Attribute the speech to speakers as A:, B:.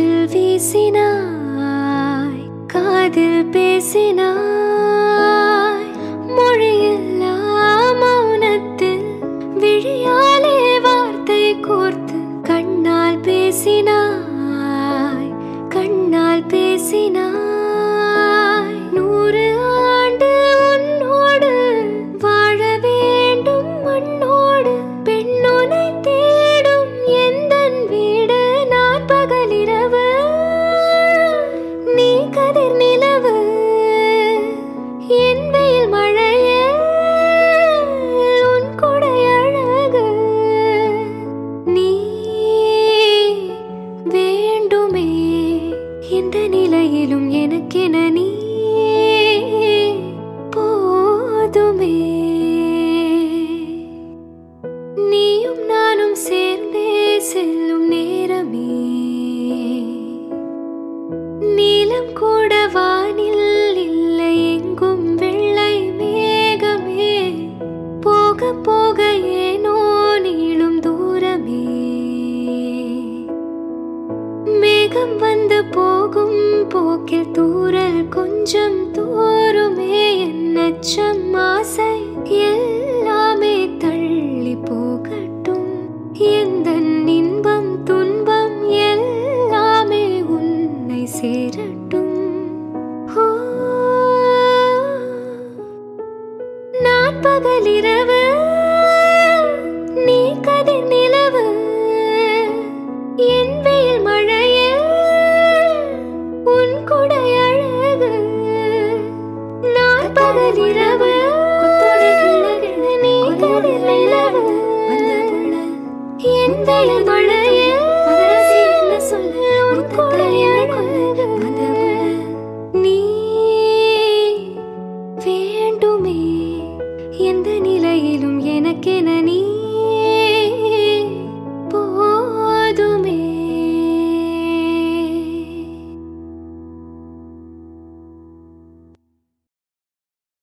A: காற்றில் வீசினாய் காதில் பேசினாய் மொழியில்லா மௌனத்தில் விழியாலே வார்த்தை கோர்த்து கண்ணால் பேசினாய் கண்ணால் பேசினாய் நூறு ஆண்டு உன்னோடு வாழ வேண்டும் மண்ணோடு பெண்ணுனை தேடும் எந்தன் வீடு நான் பகலிரவு நீ கதிர் நிலவு என் வெயில் மழையே உன் கொடை அழகு நீ வேண்டுமே எந்த நிலையிலும் எனக்கென நீ போதுமே நீயும் நானும் சேர்ந்தே செல்லும் நேரமே நீலம் கூட வானில் இல்லை எங்கும் வெள்ளை மேகமே போக போக ஏனோ நீளும் தூரமே மேகம் வந்து போகும் போக்கில் தூரல் கொஞ்சம் தூருமே என் அச்சம் ஆசை எல்லாமே தள்ளி போகட்டும் என்